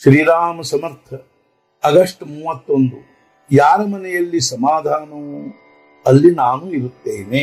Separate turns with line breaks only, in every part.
ಶ್ರೀರಾಮ ಸಮರ್ಥ August ಮೂವತ್ತೊಂದು ಯಾರ ಮನೆಯಲ್ಲಿ ಸಮಾಧಾನವು ಅಲ್ಲಿ ನಾನು ಇರುತ್ತೇನೆ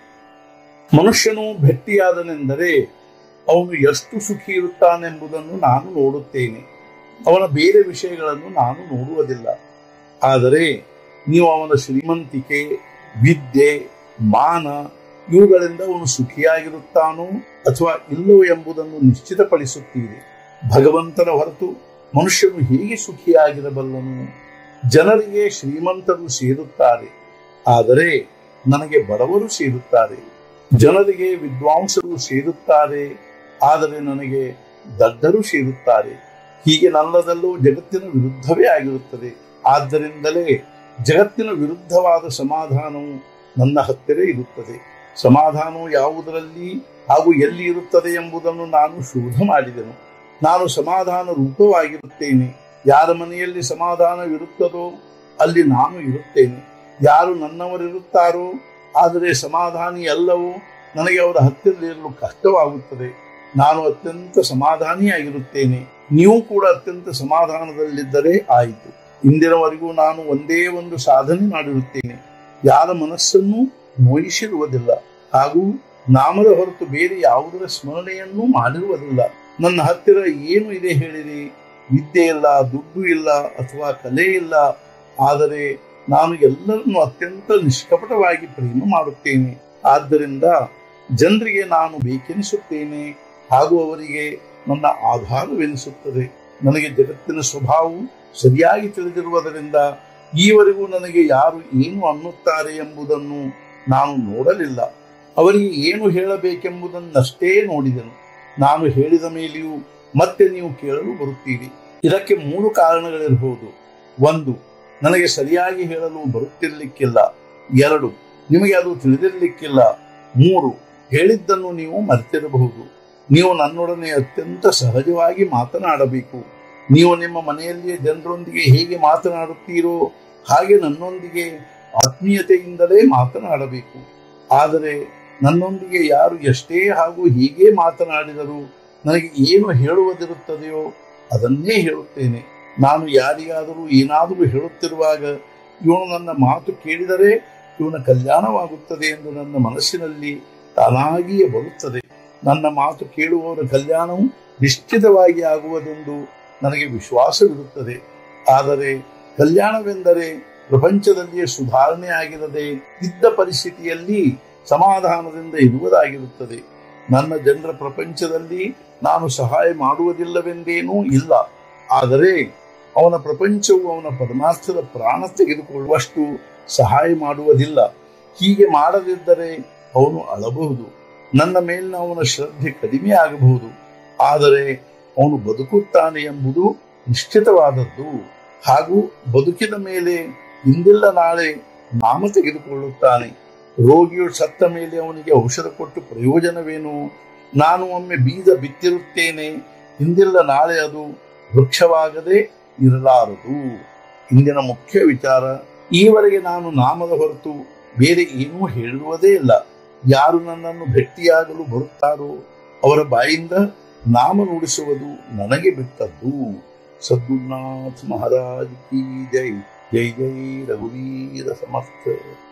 ಮನುಷ್ಯನು ಭೆಟ್ಟಿಯಾದನೆಂದರೆ ಅವನು ಎಷ್ಟು ಸುಖಿ ಇರುತ್ತಾನೆಂಬುದನ್ನು ನಾನು ನೋಡುತ್ತೇನೆ ಅವನ ಬೇರೆ ವಿಷಯಗಳನ್ನು ನಾನು ನೋಡುವುದಿಲ್ಲ ಆದರೆ ನೀವು ಅವನ ಶ್ರೀಮಂತಿಕೆ ವಿದ್ಯೆ ಮಾನ ಇವುಗಳಿಂದ ಅವನು ಸುಖಿಯಾಗಿರುತ್ತಾನೋ ಅಥವಾ ಇಲ್ಲವೋ ಎಂಬುದನ್ನು ನಿಶ್ಚಿತಪಡಿಸುತ್ತೀರಿ ಭಗವಂತನ ಹೊರತು ಮನುಷ್ಯನು ಹೇಗೆ ಸುಖಿಯಾಗಿರಬಲ್ಲನು ಜನರಿಗೆ ಶ್ರೀಮಂತರು ಸೇರುತ್ತಾರೆ ಆದರೆ ನನಗೆ ಬಡವರು ಸೇರುತ್ತಾರೆ ಜನರಿಗೆ ವಿದ್ವಾಂಸರು ಸೇರುತ್ತಾರೆ ಆದರೆ ನನಗೆ ದಡ್ಡರು ಸೇರುತ್ತಾರೆ ಹೀಗೆ ನಲ್ಲದಲ್ಲೂ ಜಗತ್ತಿನ ವಿರುದ್ಧವೇ ಆಗಿರುತ್ತದೆ ಆದ್ದರಿಂದಲೇ ಜಗತ್ತಿನ ವಿರುದ್ಧವಾದ ಸಮಾಧಾನವು ನನ್ನ ಹತ್ತಿರ ಇರುತ್ತದೆ ಸಮಾಧಾನವು ಯಾವುದರಲ್ಲಿ ಹಾಗೂ ಎಲ್ಲಿ ಇರುತ್ತದೆ ಎಂಬುದನ್ನು ನಾನು ಶೋಧ ಮಾಡಿದೆನು ನಾನು ಸಮಾಧಾನ ರೂಪವಾಗಿರುತ್ತೇನೆ ಯಾರ ಮನೆಯಲ್ಲಿ ಸಮಾಧಾನವಿರುತ್ತದೋ ಅಲ್ಲಿ ನಾನು ಇರುತ್ತೇನೆ ಯಾರು ನನ್ನವರಿರುತ್ತಾರೋ ಆದರೆ ಸಮಾಧಾನಿ ಅಲ್ಲವೋ ನನಗೆ ಅವರ ಹತ್ತಿರಲಿರಲು ಕಷ್ಟವಾಗುತ್ತದೆ ನಾನು ಅತ್ಯಂತ ಸಮಾಧಾನಿಯಾಗಿರುತ್ತೇನೆ ನೀವು ಕೂಡ ಅತ್ಯಂತ ಸಮಾಧಾನದಲ್ಲಿದ್ದರೆ ಆಯಿತು ಇಂದಿನವರೆಗೂ ನಾನು ಒಂದೇ ಒಂದು ಸಾಧನೆ ಮಾಡಿರುತ್ತೇನೆ ಯಾರ ಮನಸ್ಸನ್ನು ನೋಯಿಸಿರುವುದಿಲ್ಲ ಹಾಗೂ ನಾಮದ ಹೊರತು ಬೇರೆ ಯಾವುದರ ಸ್ಮರಣೆಯನ್ನೂ ಮಾಡಿರುವುದಿಲ್ಲ ನನ್ನ ಹತ್ತಿರ ಏನು ಇದೆ ಹೇಳಿರಿ ವಿದ್ಯೆ ಇಲ್ಲ ದುಡ್ಡು ಇಲ್ಲ ಅಥವಾ ಕಲೆ ಇಲ್ಲ ಆದರೆ ನಾನು ಎಲ್ಲರನ್ನು ಅತ್ಯಂತ ನಿಷ್ಕಪಟವಾಗಿ ಪ್ರೇಮ ಮಾಡುತ್ತೇನೆ ಆದ್ದರಿಂದ ಜನರಿಗೆ ನಾನು ಬೇಕೆನಿಸುತ್ತೇನೆ ಹಾಗೂ ಅವರಿಗೆ ನನ್ನ ಆಧಾರವೆನಿಸುತ್ತದೆ ನನಗೆ ಜಗತ್ತಿನ ಸ್ವಭಾವವು ಸರಿಯಾಗಿ ತಿಳಿದಿರುವುದರಿಂದ ಈವರೆಗೂ ನನಗೆ ಯಾರು ಏನು ಅನ್ನುತ್ತಾರೆ ಎಂಬುದನ್ನು ನಾನು ನೋಡಲಿಲ್ಲ ಅವರಿಗೆ ಏನು ಹೇಳಬೇಕೆಂಬುದನ್ನಷ್ಟೇ ನೋಡಿದೆನು ನಾನು ಹೇಳಿದ ಮೇಲೆಯೂ ಮತ್ತೆ ನೀವು ಕೇಳಲು ಬರುತ್ತೀರಿ ಇದಕ್ಕೆ ಮೂರು ಕಾರಣಗಳಿರಬಹುದು ಒಂದು ನನಗೆ ಸರಿಯಾಗಿ ಹೇಳಲು ಬರುತ್ತಿರಲಿಕ್ಕಿಲ್ಲ ಎರಡು ನಿಮಗೆ ಅದು ತಿಳಿದಿರಲಿಕ್ಕಿಲ್ಲ ಮೂರು ಹೇಳಿದ್ದನ್ನು ನೀವು ಮರೆತಿರಬಹುದು ನೀವು ನನ್ನೊಡನೆ ಅತ್ಯಂತ ಸಹಜವಾಗಿ ಮಾತನಾಡಬೇಕು ನೀವು ನಿಮ್ಮ ಮನೆಯಲ್ಲಿಯೇ ಜನರೊಂದಿಗೆ ಹೇಗೆ ಮಾತನಾಡುತ್ತೀರೋ ಹಾಗೆ ನನ್ನೊಂದಿಗೆ ಆತ್ಮೀಯತೆಯಿಂದಲೇ ಮಾತನಾಡಬೇಕು ಆದರೆ ನನ್ನೊಂದಿಗೆ ಯಾರು ಎಷ್ಟೇ ಹಾಗೂ ಹೀಗೆ ಮಾತನಾಡಿದರೂ ನನಗೆ ಏನು ಹೇಳುವುದಿರುತ್ತದೆಯೋ ಅದನ್ನೇ ಹೇಳುತ್ತೇನೆ ನಾನು ಯಾರಿಗಾದರೂ ಏನಾದರೂ ಹೇಳುತ್ತಿರುವಾಗ ಇವನು ನನ್ನ ಮಾತು ಕೇಳಿದರೆ ಇವನ ಕಲ್ಯಾಣವಾಗುತ್ತದೆ ಎಂದು ನನ್ನ ಮನಸ್ಸಿನಲ್ಲಿ ತಾನಾಗಿಯೇ ಬರುತ್ತದೆ ನನ್ನ ಮಾತು ಕೇಳುವವರ ಕಲ್ಯಾಣವು ನಿಶ್ಚಿತವಾಗಿ ಆಗುವುದೆಂದು ನನಗೆ ವಿಶ್ವಾಸವಿರುತ್ತದೆ ಆದರೆ ಕಲ್ಯಾಣವೆಂದರೆ ಪ್ರಪಂಚದಲ್ಲಿಯೇ ಸುಧಾರಣೆ ಆಗಿರದೆ ಇದ್ದ ಪರಿಸ್ಥಿತಿಯಲ್ಲಿ ಸಮಾಧಾನದಿಂದ ಇರುವುದಾಗಿರುತ್ತದೆ ನನ್ನ ಜನರ ಪ್ರಪಂಚದಲ್ಲಿ ನಾನು ಸಹಾಯ ಮಾಡುವುದಿಲ್ಲವೆಂದೇನೂ ಇಲ್ಲ ಆದರೆ ಅವನ ಪ್ರಪಂಚವು ಅವನ ಪರಮಾರ್ಥದ ಪ್ರಾಣ ತೆಗೆದುಕೊಳ್ಳುವಷ್ಟು ಸಹಾಯ ಮಾಡುವುದಿಲ್ಲ ಹೀಗೆ ಮಾಡದಿದ್ದರೆ ಅವನು ಅಳಬಹುದು ನನ್ನ ಮೇಲಿನ ಅವನ ಶ್ರದ್ಧೆ ಕಡಿಮೆ ಆಗಬಹುದು ಆದರೆ ಅವನು ಬದುಕುತ್ತಾನೆ ಎಂಬುದು ನಿಶ್ಚಿತವಾದದ್ದು ಹಾಗೂ ಬದುಕಿದ ಮೇಲೆ ಇಂದಿಲ್ಲ ನಾಳೆ ನಾಮ ತೆಗೆದುಕೊಳ್ಳುತ್ತಾನೆ ರೋಗಿಯು ಸತ್ತ ಮೇಲೆ ಅವನಿಗೆ ಔಷಧ ಕೊಟ್ಟು ಪ್ರಯೋಜನವೇನು ನಾನು ಒಮ್ಮೆ ಬೀಜ ಬಿತ್ತಿರುತ್ತೇನೆ ಇಂದಿಲ್ಲ ನಾಳೆ ಅದು ವೃಕ್ಷವಾಗದೆ ಇರಲಾರದು ಇಂದಿನ ಮುಖ್ಯ ವಿಚಾರ ಈವರೆಗೆ ನಾನು ನಾಮದ ಹೊರತು ಬೇರೆ ಏನೂ ಹೇಳುವುದೇ ಇಲ್ಲ ಯಾರು ನನ್ನನ್ನು ಭೇಟಿಯಾಗಲು ಬರುತ್ತಾರೋ ಅವರ ಬಾಯಿಂದ ನಾಮ ನುಡಿಸುವುದು ನನಗೆ ಬಿಟ್ಟದ್ದು ಸದ್ಗುರುನಾಥ್ ಮಹಾರಾಜ್ ಕಿ ಜೈ ಜೈ ಜೈ ರಘುವೀರ ಸಮರ್ಥ